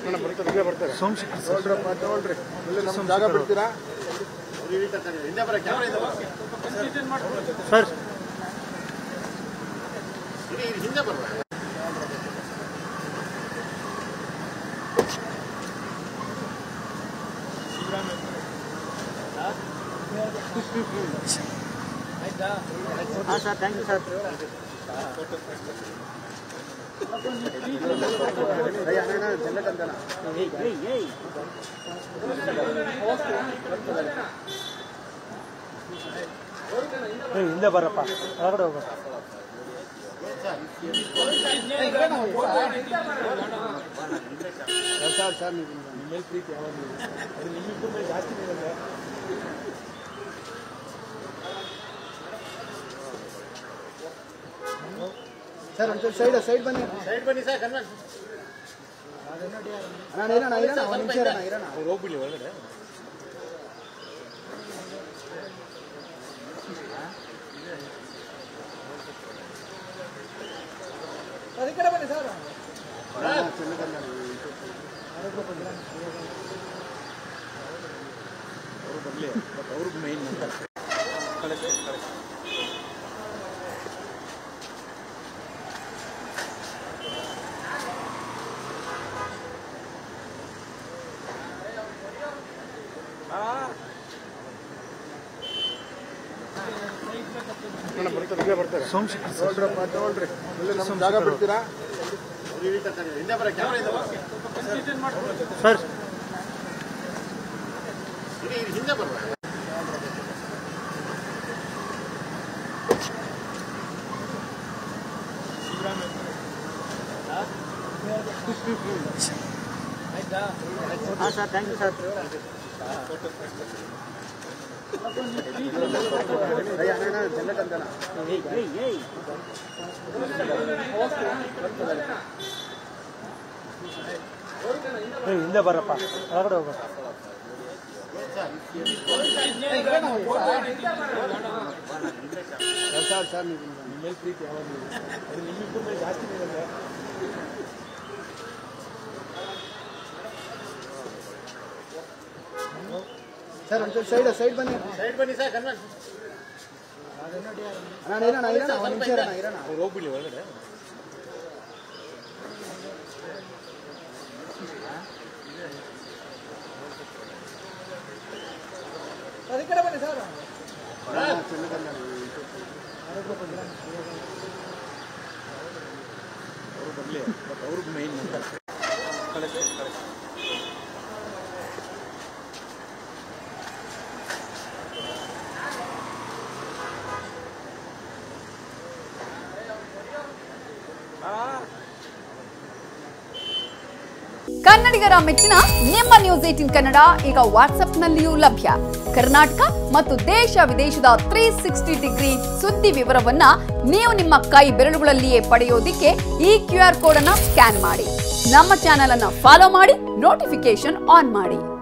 ಸೋಮಶೇಖರ್ ತಗೊಳ್ರಪ್ಪ ತಗೊಳ್ರಿ ಇಲ್ಲಿ ನಮ್ಗೆ ಜಾಗ ಬಿಡ್ತೀರಾ ಸರ್ ಹಾಂ ಸರ್ ಥ್ಯಾಂಕ್ ಯು ಸರ್ ಏಯ್ ಹಿಂದೆ ಬರಪ್ಪ ಒಳಗಡೆ ಹೋಗು ಸರ್ ಸರ್ ನೀವು ನಿಮ್ಮ ಮೇಲೆ ಪ್ರೀತಿ ಯಾವಾಗಲೂ ಅದು ನಿಮ್ಮಿಬ್ಬರ ಮೇಲೆ ಜಾಸ್ತಿ ಇರಲ್ಲ ಸರ್ ಒಂಚೂರು ಸೈಡ್ ಸೈಡ್ ಬನ್ನಿ ಸೈಡ್ ಬನ್ನಿ ಸರ್ ಕನ್ವನ್ ಅಣ್ಣ ಇರೋಣ ಇರೋಣ ಒಂದು ನಿಮಿಷ ಇರೋಣ ಇರೋಣ ಅವ್ರು ಹೋಗ್ಬಿಡಿ ಒಳಗಡೆ ಈ ಕಡೆ ಬನ್ನಿ ಸರ್ ಅವರು ಬರಲಿ ಬಟ್ ಅವ್ರಿಗೆ ಮೈನ್ ಸೋಮಶೇಖರ್ ಸರ್ ತಗೊಳ್ರಪ್ಪ ತಗೊಳ್ರಿ ಇಲ್ಲಿ ನಮ್ಗೆ ಜಾಗ ಬಿಡ್ತೀರಾ ಹಿಂದೆ ಬರ ಕ್ಯಾಮ್ರಾ ಇದಾವ ಸರ್ ಇರಿ, ಇರಿ, ಹಿಂದೆ ಬರುವ ಹಾಂ ಸರ್ ಥ್ಯಾಂಕ್ ಯು ಸರ್ ಏಯ್ ಏಯ್ ಏಯ್ ಏಯ್ ಹಿಂದೆ ಬರಪ್ಪ ಒಳಗಡೆ ಹೋಗು ಸರ್ ಸರ್ ನೀವು ನಿಮ್ಮ ಮೇಲೆ ಪ್ರೀತಿ ಯಾವಾಗಲೂ ಅದು ನಿಮ್ಮಿಬ್ಬರ ಮೇಲೆ ಜಾಸ್ತಿ ಇರಲ್ಲ ಸರ್ ಒಂಚೂರು ಸೈಡ್ ಸೈಡ್ ಬನ್ನಿ ಸೈಡ್ ಬನ್ನಿ ಸರ್ ಕನ್ವನ್ ಅಣ್ಣ ಇರೋಣ ಇರೋಣ ಒಂದು ನಿಮಿಷ ಇರೋಣ ಇರೋಣ ಅವ್ರು ಹೋಗ್ಬಿಡಿ ಒಳಗಡೆ ಈ ಕಡೆ ಬನ್ನಿ ಸರ್ ಅವ್ರು ಬರಲಿ ಬಟ್ ಅವ್ರಿಗೆ ಮೈನ್ ಕನ್ನಡಿಗರ ಮೆಚ್ಚಿನ ನಿಮ್ಮ ನ್ಯೂಸ್ ಏಟಿನ್ ಕನ್ನಡ ಈಗ ವಾಟ್ಸ್ಆಪ್ನಲ್ಲಿಯೂ ಲಭ್ಯ ಕರ್ನಾಟಕ ಮತ್ತು ದೇಶ ವಿದೇಶದ ತ್ರೀ ಸಿಕ್ಸ್ಟಿ ಡಿಗ್ರಿ ಸುದ್ದಿ ವಿವರವನ್ನ ನೀವು ನಿಮ್ಮ ಕೈ ಬೆರಳುಗಳಲ್ಲಿಯೇ ಪಡೆಯೋದಿಕ್ಕೆ ಈ ಕ್ಯೂ ಆರ್ ಕೋಡ್ ಅನ್ನ ಸ್ಕ್ಯಾನ್ ಮಾಡಿ ನಮ್ಮ ಚಾನೆಲ್ ಅನ್ನ ಫಾಲೋ ಮಾಡಿ ನೋಟಿಫಿಕೇಶನ್ ಆನ್ ಮಾಡಿ